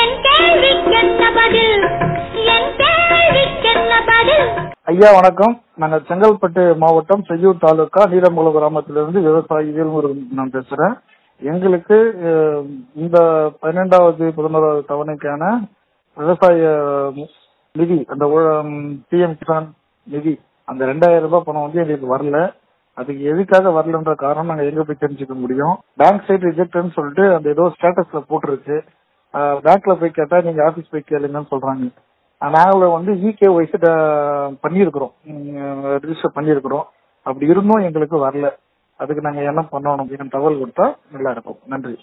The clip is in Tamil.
என் கேள்விக்கென்ன பதில் என் கேள்விக்கென்ன பதில் ஐயா வணக்கம் நாங்க செங்கல்பட்டு மாவட்டம் செய்யூர் தாலுகா நீலமூல கிராமத்திலிருந்து விவசாயி வேல்முருகன் நான் பேசுறேன் எங்களுக்கு அஹ், இந்த பன்னெண்டாவது பதினோராவது தவணைக்கான விவசாய நிதி அந்த பிஎம் கிசான் நிதி அந்த ரெண்டாயிரம் ரூபாய் பணம் வந்து எங்களுக்கு வரல அதுக்கு எதுக்காக வரலன்ற காரணம் நாங்க எங்க போய் தெரிஞ்சுக்க முடியும் பேங்க் சைடு ரிஜெக்ட்னு சொல்லிட்டு அந்த ஏதோ ஸ்டேட்டஸ்ல போட்டிருக்கு பேங்க்ல போய் கேட்டா நீங்க ஆபீஸ் போய் கேளுங்கன்னு சொல்றாங்க நாங்கள் வந்து இகே ஒய்ஸ் பண்ணியிருக்கிறோம் ரிஜிஸ்டர் பண்ணியிருக்கிறோம் அப்படி இருந்தும் எங்களுக்கு வரல அதுக்கு நாங்க என்ன பண்ணணும் அப்படின்னு தகவல் கொடுத்தா நல்லா இருக்கும் நன்றி